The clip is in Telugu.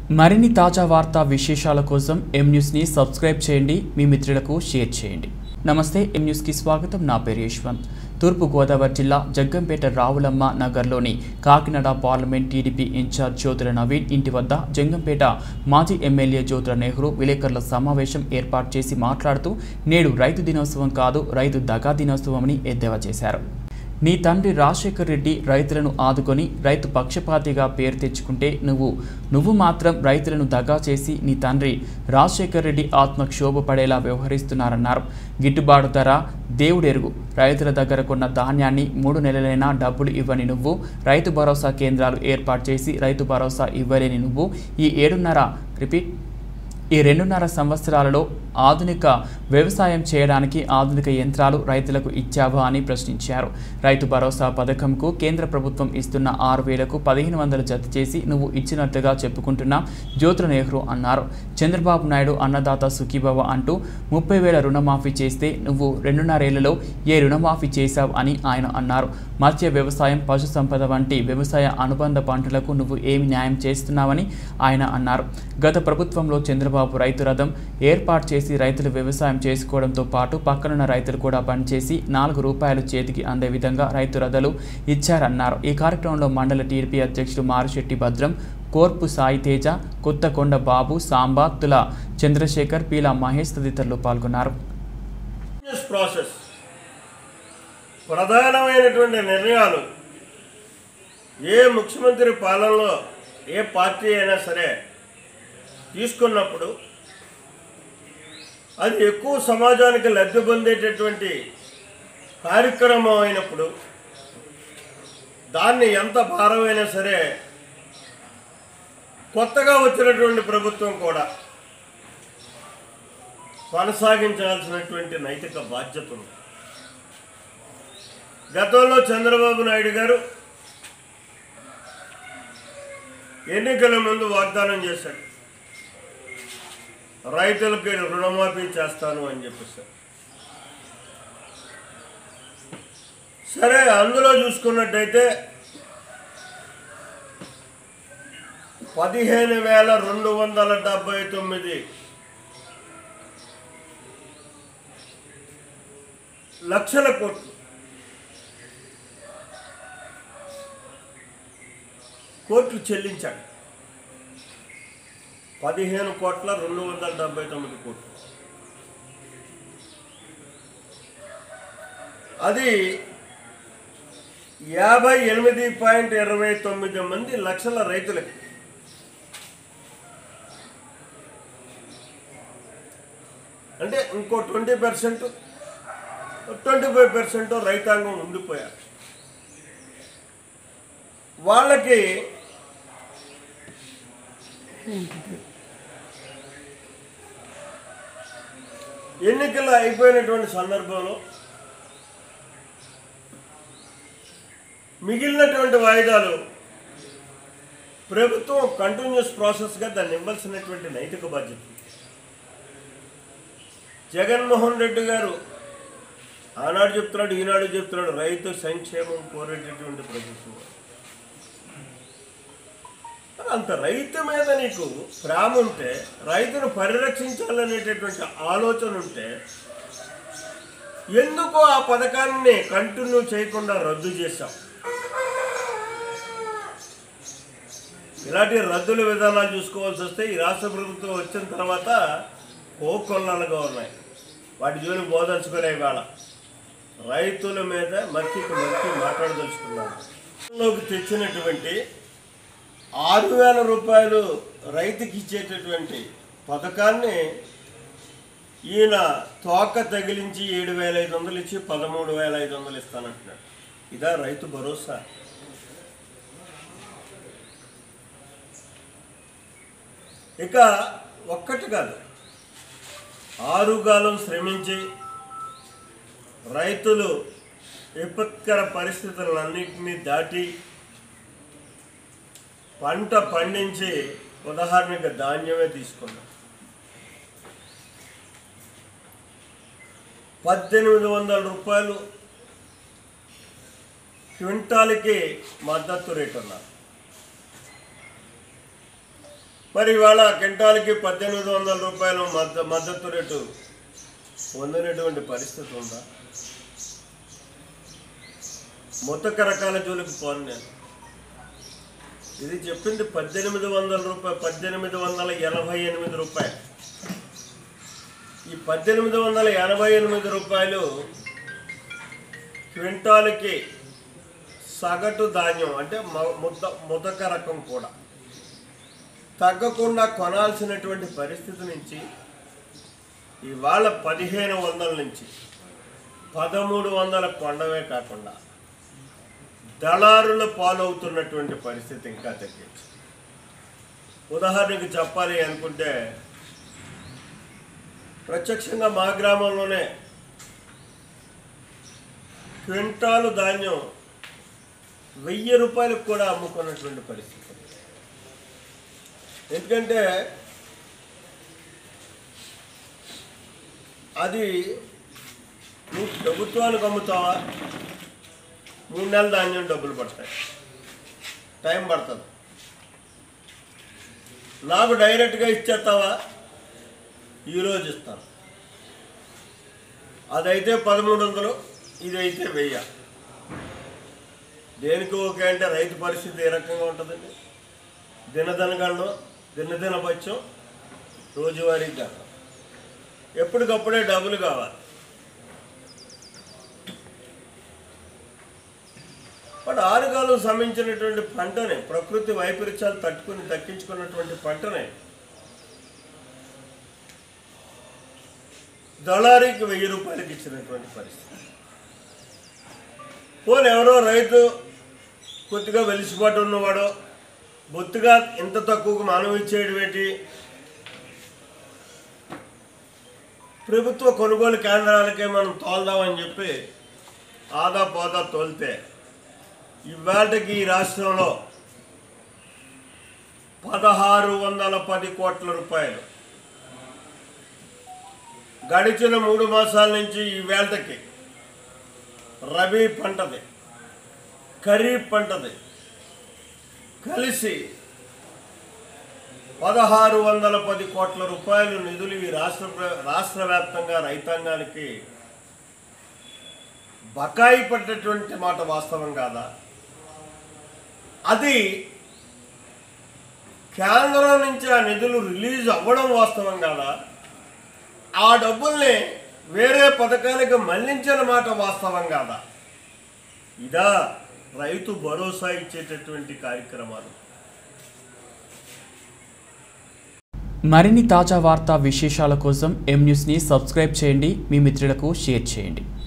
మరిన్ని తాజా వార్తా విశేషాల కోసం ఎం న్యూస్ని సబ్స్క్రైబ్ చేయండి మీ మిత్రులకు షేర్ చేయండి నమస్తే ఎం న్యూస్కి స్వాగతం నా పేరు యశ్వంత్ తూర్పు గోదావరి జిల్లా జగ్గంపేట రావులమ్మ నగర్లోని Kakinada parliament TDP in charge Jyothula Naveen ఇంటి వద్ద జంగంపేట మాజీ ఎమ్మెల్యే జ్యోతుల నెహ్రూ విలేకరుల సమావేశం ఏర్పాటు చేసి మాట్లాడుతూ నేడు రైతు దినోత్సవం కాదు రైతు దగా దినోత్సవమని ఎద్దేవా చేశారు నీ తండ్రి రాజశేఖర్ రెడ్డి రైతులను ఆదుకొని రైతు పక్షపాతిగా పేరు తెచ్చుకుంటే నువ్వు నువ్వు మాత్రం రైతులను దగా చేసి నీ తండ్రి రాజశేఖర్ రెడ్డి ఆత్మ క్షోభపడేలా వ్యవహరిస్తున్నారన్నారు గిట్టుబాటు ధర దేవుడెరుగు రైతుల దగ్గర కొన్న ధాన్యాన్ని మూడు నెలలైనా డబ్బులు ఇవ్వని నువ్వు రైతు భరోసా కేంద్రాలు ఏర్పాటు చేసి రైతు భరోసా ఇవ్వలేని నువ్వు ఈ ఏడున్నర రిపీట్ ఈ రెండున్నర సంవత్సరాలలో ఆధునిక వ్యవసాయం చేయడానికి ఆధునిక యంత్రాలు రైతులకు ఇచ్చావా అని ప్రశ్నించారు రైతు భరోసా పథకంకు కేంద్ర ప్రభుత్వం ఇస్తున్న ఆరు వేలకు పదిహేను వందలు జత చేసి నువ్వు ఇచ్చినట్లుగా చెప్పుకుంటున్న జ్యోతుల నెహ్రూ అన్నారు చంద్రబాబు నాయుడు అన్నదాత సుఖీభవ అంటూ ముప్పై వేల రుణమాఫీ చేస్తే నువ్వు రెండున్నరేళ్లలో ఏ రుణమాఫీ చేశావు అని ఆయన అన్నారు మత్స్య వ్యవసాయం పశు సంపద వంటి వ్యవసాయ అనుబంధ పంటలకు నువ్వు ఏమి న్యాయం చేస్తున్నావని ఆయన అన్నారు గత ప్రభుత్వంలో చంద్రబాబు రైతు రథం ఏర్పాటు చేసి రైతులు వ్యవసాయం చేసుకోవడంతో పాటు పక్కనున్న రైతులు కూడా పనిచేసి నాలుగు రూపాయలు చేతికి అందే విధంగా రైతు రథలు ఇచ్చారన్నారు ఈ కార్యక్రమంలో మండల టీడీపీ అధ్యక్షుడు మారిశెట్టి భద్రం కోర్పు సాయి తేజ కొత్తకొండ బాబు సాంబా తుల చంద్రశేఖర్ పీలా మహేష్ తదితరులు పాల్గొన్నారు బిజినెస్ ప్రాసెస్ ప్రధానమైనటువంటి నిర్ణయాలు ఏ ముఖ్యమంత్రి పాలనలో ఏ పార్టీ అయినా సరే తీసుకున్నప్పుడు అది ఎక్కువ సమాజానికి లబ్ధి పొందేటటువంటి కార్యక్రమం అయినప్పుడు దాన్ని ఎంత భారమైనా సరే కొత్తగా వచ్చినటువంటి ప్రభుత్వం కూడా కొనసాగించాల్సినటువంటి నైతిక బాధ్యత ఉంది గతంలో చంద్రబాబు నాయుడు గారు ఎన్నికల ముందు వాగ్దానం చేశాడు రైతులకి రుణమాఫీ చేస్తాను అని చెప్పేశారు సరే అందులో చూసుకున్నట్టయితే పదిహేను వేల రెండు వందల డెబ్బై తొమ్మిది లక్షల కోట్లు కోట్లు చెల్లించాడు పదిహేను కోట్ల రెండు వందల డెబ్బై తొమ్మిది కోట్లు అది యాభై ఎనిమిది పాయింట్ ఇరవై తొమ్మిది మంది లక్షల రైతులకి అంటే ఇంకో twenty percent twenty five percent రైతాంగం ఉండిపోయారు వాళ్ళకి ఎన్నికలు అయిపోయినటువంటి సందర్భంలో మిగిలినటువంటి వాయిదాలు ప్రభుత్వం కంటిన్యూస్ ప్రాసెస్గా దాన్ని ఇవ్వాల్సినటువంటి నైతిక బాధ్యత జగన్మోహన్ రెడ్డి గారు ఆనాడు చెప్తున్నాడు ఈనాడు చెప్తున్నాడు రైతు సంక్షేమం కోరేటటువంటి ప్రభుత్వం అంత రైతు మీద నీకు ప్రేమ ఉంటే రైతును పరిరక్షించాలనేటటువంటి ఆలోచన ఉంటే ఎందుకు ఆ పథకాన్ని కంటిన్యూ చేయకుండా రద్దు చేశాం ఇలాంటి రద్దుల విధానాలు చూసుకోవాల్సి వస్తే ఈ రాష్ట్ర ప్రభుత్వం వచ్చిన తర్వాత కోకొల్లలుగా ఉన్నాయి వాటి జోలి బోధించుకునే వేళ రైతుల మీద మక్కికి మక్కి మాట్లాడదలుచుకున్నాను లోకి తెచ్చినటువంటి ఆరు వేల రూపాయలు రైతుకి ఇచ్చేటటువంటి పథకాన్ని ఈయన తోక తగిలించి ఏడు వేల ఐదు వందలు ఇచ్చి పదమూడు వేల ఐదు వందలు ఇస్తానంటున్నాడు ఇదా రైతు భరోసా ఇక ఒక్కటి కాదు ఆరుగాలం శ్రమించి రైతులు విపత్కర పరిస్థితులన్నింటినీ దాటి పంట పండించి ఉదాహరణకి ధాన్యమే తీసుకున్నాం పద్దెనిమిది వందల రూపాయలు క్వింటాల్కి మద్దతు రేటు ఉన్నారు మరి ఇవాళ క్వింటాల్కి పద్దెనిమిది వందల రూపాయలు మద్ద మద్దతు రేటు పొందినటువంటి పరిస్థితి ఉందా మొత్తక రకాల జోలికి పోను నేను ఇది చెప్పింది పద్దెనిమిది వందల రూపాయలు పద్దెనిమిది వందల ఎనభై ఎనిమిది రూపాయలు ఈ పద్దెనిమిది వందల ఎనభై ఎనిమిది రూపాయలు క్వింటాల్కి సగటు ధాన్యం అంటే మ- ముద్ద ముదక రకం కూడా తగ్గకుండా కొనాల్సినటువంటి పరిస్థితి నుంచి ఇవాళ పదిహేను వందల నుంచి పదమూడు వందల కొండవే కాకుండా దళారులు పాలవుతున్నటువంటి పరిస్థితి ఇంకా తగ్గించి ఉదాహరణకు చెప్పాలి అనుకుంటే ప్రత్యక్షంగా మా గ్రామంలోనే క్వింటాలు ధాన్యం వెయ్యి రూపాయలకు కూడా అమ్ముకున్నటువంటి పరిస్థితి ఎందుకంటే అది నువ్వు ప్రభుత్వానికి అమ్ముతావా మూడు నెలల ధాన్యం డబ్బులు పడతాయి టైం పడుతుంది నాకు డైరెక్ట్గా ఇచ్చేస్తావా ఈరోజు ఇస్తాను అదైతే పదమూడు వందలు ఇదైతే వెయ్యి దేనికి ఓకే అంటే రైతు పరిస్థితి ఏ రకంగా ఉంటుందండి దినదనగండం దినదిన పచ్చం రోజువారీ గండం ఎప్పటికప్పుడే డబ్బులు కావాలి బట్ ఆరుగాలు సంబంధించినటువంటి పంటని ప్రకృతి వైపరీత్యాలు తట్టుకుని దక్కించుకున్నటువంటి పంటని దళారీకి వెయ్యి రూపాయలకి ఇచ్చినటువంటి పరిస్థితి పోనీ ఎవరో రైతు కొద్దిగా వెలిసిపాటు ఉన్నవాడు బొత్తుగా ఇంత తక్కువకు మనం ఇచ్చేయడం ఏంటి ప్రభుత్వ కొనుగోలు కేంద్రాలకే మనం తోల్దామని చెప్పి ఆదా పోదా తోలితే ఇవాళకి ఈ రాష్ట్రంలో పదహారు వందల పది కోట్ల రూపాయలు గడిచిన మూడు మాసాల నుంచి ఈ వేళకి రబీ పంటది ఖరీఫ్ పంటది కలిసి పదహారు వందల పది కోట్ల రూపాయలు నిధులు ఈ రాష్ట్ర ప్ర- రాష్ట్ర వ్యాప్తంగా రైతాంగానికి బకాయి పడ్డటువంటి మాట వాస్తవం కాదా అది కేంద్రం నుంచి ఆ నిధులు రిలీజ్ అవ్వడం వాస్తవం కాదా ఆ డబ్బుల్ని వేరే పథకాలకు మళ్లించిన మాట వాస్తవం కాదా ఇదా రైతు భరోసా ఇచ్చేటటువంటి కార్యక్రమాలు మరిన్ని తాజా వార్తా విశేషాల కోసం ఎం న్యూస్ని సబ్స్క్రైబ్ చేయండి మీ మిత్రులకు షేర్ చేయండి